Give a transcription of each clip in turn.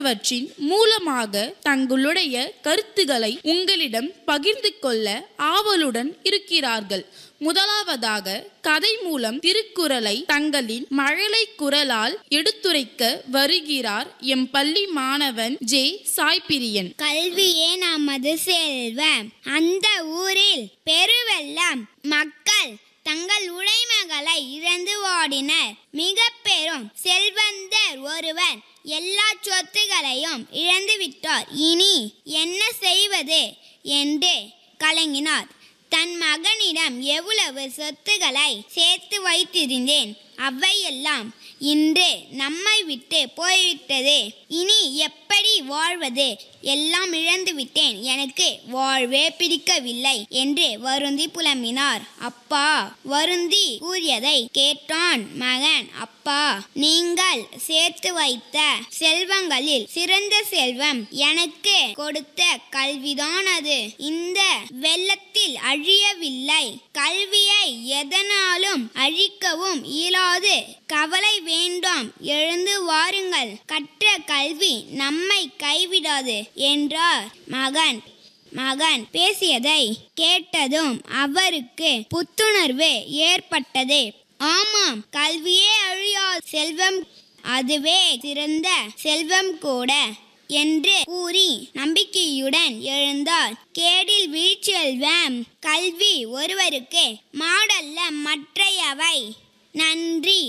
அவற்றின் மூலமாக தங்களுடைய கருத்துக்களை உங்களிடம் பகிர்ந்து கொள்ள ஆவலுடன் இருக்கிறார்கள் முதலாவதாக கதை மூலம் திருக்குறளை தங்களின் மழலை குரலால் எடுத்துரைக்க வருகிறார் எம் பள்ளி மாணவன் ஜே சாய்பிரியன் கல்வியே நமது செல்வம் அந்த ஊரில் பெருவெள்ளம் மக்கள் தங்கள் உடைமைகளை இழந்து ஓடினர் மிக பெரும் செல்வந்தர் ஒருவர் எல்லா சொத்துகளையும் இழந்து விட்டார் இனி என்ன செய்வது என்று கலங்கினார் தன் மகனிடம் எவ்வளவு சொத்துக்களை சேர்த்து வைத்திருந்தேன் அவையெல்லாம் இன்று நம்மை விட்டு போய்விட்டது இனி எப்படி வாழ்வது எல்லாம் இழந்து விட்டேன் எனக்கு வாழ்வே பிடிக்கவில்லை என்று வருந்தி புலம்பினார் அப்பா வருந்தி கூறியதை கேட்டான் மகன் அப்பா நீங்கள் சேர்த்து வைத்த செல்வங்களில் சிறந்த செல்வம் எனக்கு கொடுத்த கல்விதான் அது இந்த வெள்ளத்தில் அழியவில்லை கல்வியை எதனாலும் அழிக்கவும் இயலாது கவலை வேண்டாம் எழுந்து வாருங்கள் கற்ற கல்வி நம்மை கைவிடாது என்றார் மகன் மகன் பேசியதை கேட்டதும் அவருக்கு புத்துணர்வு ஏற்பட்டது ஆமாம் கல்வியே அழியா செல்வம் அதுவே சிறந்த செல்வம் கூட என்று கூறி நம்பிக்கையுடன் எழுந்தார் கேடில் வீழ்ச்செல்வம் கல்வி ஒருவருக்கு மாடல்ல மற்றையவை நன்றி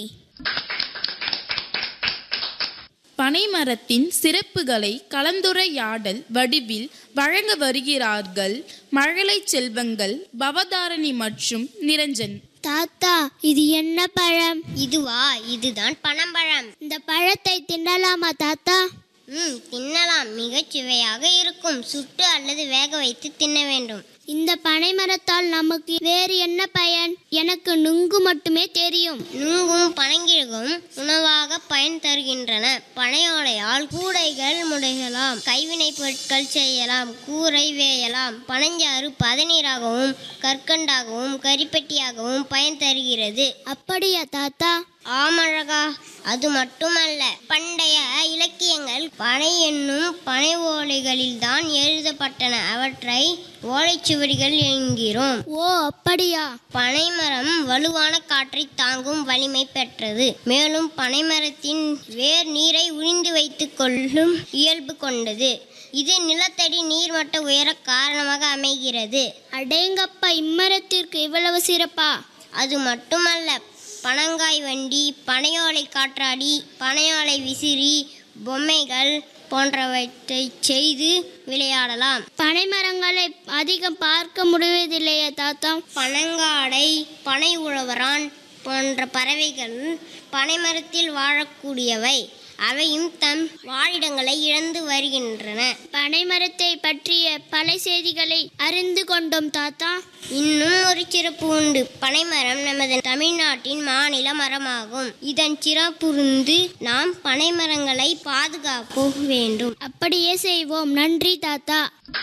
பனைமரத்தின் சிறப்புகளை கலந்துரையாடல் வடிவில் வழங்க வருகிறார்கள் மழலை செல்வங்கள் பவதாரணி மற்றும் நிரஞ்சன் தாத்தா இது என்ன பழம் இதுவா இதுதான் பனம்பழம் இந்த பழத்தை தின்னலாமா தாத்தா ம் தின்னலாம் மிகச் சுவையாக இருக்கும் சுட்டு அல்லது வேக வைத்து தின்ன வேண்டும் இந்த பனைமரத்தால் நமக்கு வேறு என்ன பயன் எனக்கு நுங்கு மட்டுமே தெரியும் நுங்கும் பனங்கிழகும் உணவாக பயன் தருகின்றன பனையோலையால் கூடைகள் முடையலாம் கைவினைப் பொருட்கள் செய்யலாம் கூரை வேயலாம் பனஞ்சாறு பதநீராகவும் கற்கண்டாகவும் கரிப்பெட்டியாகவும் பயன் தருகிறது அப்படியா தாத்தா ஆமழகா அது மட்டுமல்ல பண்டைய இலக்கியங்கள் பனை என்னும் பனை ஓலைகளில்தான் எழுதப்பட்டன அவற்றை ஓலைச்சுவடிகள் என்கிறோம் ஓ அப்படியா பனைமரம் வலுவான காற்றை தாங்கும் வலிமை பெற்றது மேலும் பனைமரத்தின் வேர் நீரை உறிந்து வைத்துக் கொள்ளும் இயல்பு கொண்டது இது நிலத்தடி நீர்மட்ட உயர காரணமாக அமைகிறது அடேங்கப்பா இம்மரத்திற்கு இவ்வளவு சிறப்பா அது மட்டுமல்ல பனங்காய் வண்டி பனையோலை காற்றாடி பனையோலை விசிறி பொம்மைகள் போன்றவற்றை செய்து விளையாடலாம் பனைமரங்களை அதிகம் பார்க்க முடிவதில்லையா தாத்தா பனங்காடை பனை உழவரான் போன்ற பறவைகள் பனைமரத்தில் வாழக்கூடியவை அவையும் தம் வாழிடங்களை இழந்து வருகின்றன பனைமரத்தை பற்றிய பல செய்திகளை அறிந்து கொண்டோம் தாத்தா இன்னும் ஒரு சிறப்பு உண்டு பனைமரம் நமது தமிழ்நாட்டின் மாநில மரமாகும் இதன் சிறப்புருந்து நாம் பனைமரங்களை பாதுகாக்க வேண்டும் அப்படியே செய்வோம் நன்றி தாத்தா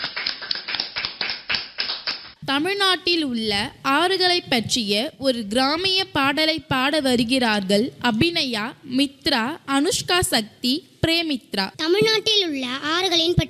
தமிழ்நாட்டில் உள்ள ஆறுகளை பற்றிய ஒரு கிராமிய பாடலை பாட வருகிறார்கள் அபிநயா மித்ரா அனுஷ்கா சக்தி பிரேமித்ரா தமிழ்நாட்டில் உள்ள ஆறுகளின் பற்றி